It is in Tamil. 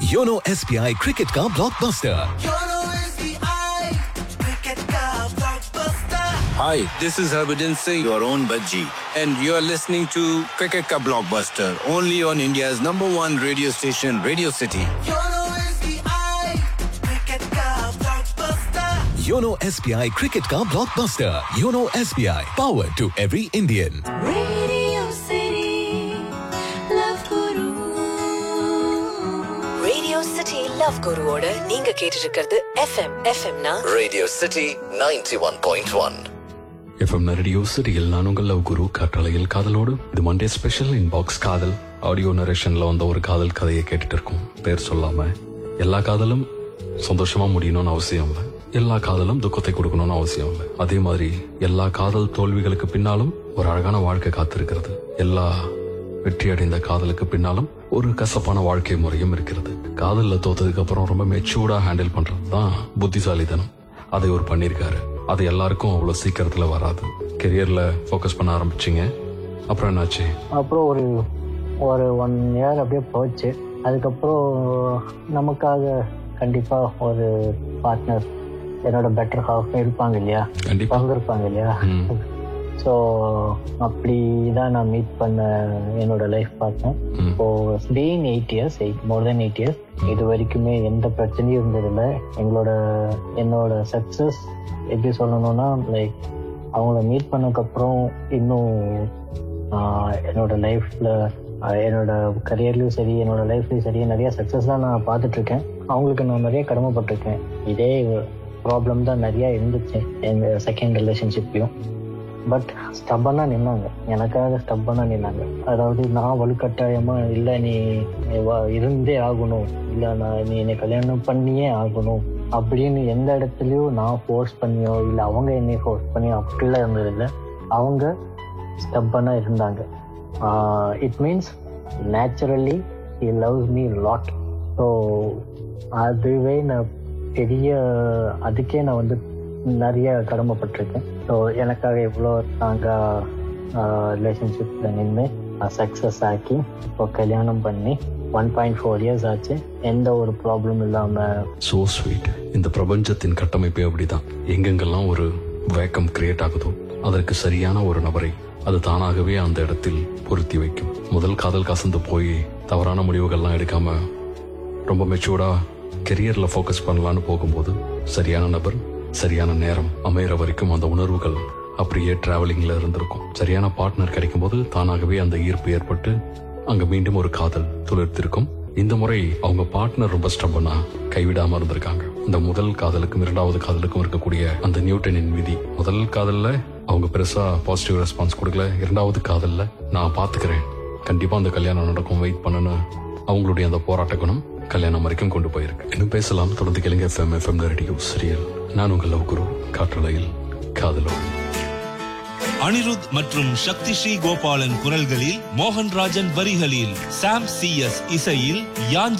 योनो एसबीआई क्रिकेट का blockbuster Hi, this is Harbhajan Singh, your own Bajji, and you're listening to Cricket Ka Blockbuster, only on India's number one radio station, Radio City. YONO SBI cricket का blockbuster YONO SBI power to every Indian Radio City, Love Guru. Radio city love குருவோட நீங்க கேட்டு இருக்கிறது எஃப்எம் எஃப்எம்னா Radio City 91.1. எஃப்எம் ரேடியோ சிட்டியில் நான் உங்கள் லவ் குரு காற்றலையில் காதலோடு இது மண்டே ஸ்பெஷல் இன்பாக்ஸ் காதல் ஆடியோ நரேஷன்ல வந்த ஒரு காதல் கதையை கேட்டுட்டு இருக்கோம் பேர் சொல்லாம எல்லா காதலும் சந்தோஷமா முடியணும்னு அவசியம் இல்லை எல்லா காதலும் துக்கத்தை கொடுக்கணும்னு அவசியம் இல்லை அதே மாதிரி எல்லா காதல் தோல்விகளுக்கு பின்னாலும் ஒரு அழகான வாழ்க்கை காத்திருக்கிறது எல்லா வெற்றி அடைந்த காதலுக்கு பின்னாலும் ஒரு கசப்பான வாழ்க்கை முறையும் இருக்கிறது காதல்ல தோத்ததுக்கு அப்புறம் ரொம்ப மெச்சூர்டா ஹேண்டில் பண்றது தான் புத்திசாலித்தனம் அதை ஒரு பண்ணியிருக்காரு அது எல்லாருக்கும் அவ்வளவு சீக்கிரத்துல வராது கெரியர்ல ஃபோக்கஸ் பண்ண ஆரம்பிச்சீங்க அப்புறம் என்னாச்சு அப்புறம் ஒரு ஒரு ஒன் இயர் அப்படியே போச்சு அதுக்கப்புறம் நமக்காக கண்டிப்பாக ஒரு பார்ட்னர் என்னோட பெட்டர் ஹாஃப் இருப்பாங்க இல்லையா கண்டிப்பா பங்கு இருப்பாங்க இல்லையா ம். ஸோ அப்படி தான் நான் மீட் பண்ண என்னோட லைஃப் பார்ட்னர் ம். இப்போ being eight years eight more then eight years இது வரைக்குமே எந்த பிரச்சனையும் இருந்ததில்லை எங்களோட என்னோட சக்ஸஸ் எப்படி சொல்லணும்னா லைக் அவங்கள மீட் பண்ணக்கப்புறம் இன்னும் ஆஹ், என்னோட லைஃப்ல என்னோட கரியர்லயும் சரி என்னோட லைஃப்லயும் சரி நிறைய சக்ஸஸ் தான் நான் பார்த்துட்டு இருக்கேன் அவங்களுக்கு நான் நிறைய கடமைப்பட்டிருக்கேன் இதே ப்ராப்ளம் தான் நிறைய இருந்துச்சு எங்க செகண்ட் ரிலேஷன்ஷிப்லயும் பட் ஸ்டப்பனா நின்னாங்க எனக்காக ஸ்டப்பனா நின்னாங்க அதாவது நான் வலுக்கட்டாயமா இல்லை நீ வா- இருந்தே ஆகணும் இல்லை நான் நீ என்னை கல்யாணம் பண்ணியே ஆகணும் அப்படின்னு எந்த இடத்துலயும் நான் ஃபோர்ஸ் பண்ணியோ இல்லை அவங்க என்னை ஃபோர்ஸ் பண்ணியோ அப்படிலாம் இருந்ததில்லை அவங்க ஸ்டப்பனா இருந்தாங்க it means naturally he loves me lot so அதுவே நான் பெரிய அதுக்கே நான் வந்து நிறைய கடமைப்பட்டிருக்கேன் ஸோ எனக்காக இவ்வளோ நாங்கள் ரிலேஷன்ஷிப்பில் நின்று சக்ஸஸ் ஆக்கி இப்போ கல்யாணம் பண்ணி ஒன் பாயிண்ட் ஃபோர் இயர்ஸ் ஆச்சு எந்த ஒரு ப்ராப்ளம் இல்லாமல் சோ ஸ்வீட் இந்த பிரபஞ்சத்தின் கட்டமைப்பே அப்படிதான் எங்கெங்கெல்லாம் ஒரு வேக்கம் கிரியேட் ஆகுதோ அதற்கு சரியான ஒரு நபரை அது தானாகவே அந்த இடத்தில் பொருத்தி வைக்கும் முதல் காதல் கசந்து போய் தவறான முடிவுகள்லாம் எடுக்காம ரொம்ப மெச்சூர்டா கெரியர்ல ஃபோக்கஸ் பண்ணலான்னு போகும்போது சரியான நபர் சரியான நேரம் அமையிற வரைக்கும் அந்த உணர்வுகள் அப்படியே டிராவலிங்ல இருந்திருக்கும் சரியான பார்ட்னர் கிடைக்கும் போது தானாகவே அந்த ஈர்ப்பு ஏற்பட்டு அங்க மீண்டும் ஒரு காதல் துளிர்த்திருக்கும் இந்த முறை அவங்க பார்ட்னர் ரொம்ப ஸ்டப்பனா கைவிடாம இருந்திருக்காங்க இந்த முதல் காதலுக்கும் இரண்டாவது காதலுக்கும் இருக்கக்கூடிய அந்த நியூட்டனின் விதி முதல் காதல்ல அவங்க பெருசா பாசிட்டிவ் ரெஸ்பான்ஸ் கொடுக்கல இரண்டாவது காதல்ல நான் பாத்துக்கிறேன் கண்டிப்பா அந்த கல்யாணம் நடக்கும் வெயிட் பண்ணணும் அவங்களுடைய அந்த போராட்ட குணம் கல்யாணம் வரைக்கும் கொண்டு போயிருக்கு இன்னும் பேசலாம் தொடர்ந்து கேளுங்க எஃப்எம் எஃப்எம் ரேடியோ சீரியல் நான் உங்கள் லவ் குரு காற்றலையில் காதலோ அனிருத் மற்றும் சக்தி ஸ்ரீ கோபாலன் குரல்களில் மோகன்ராஜன் வரிகளில் சாம் சி எஸ் இசையில் யான்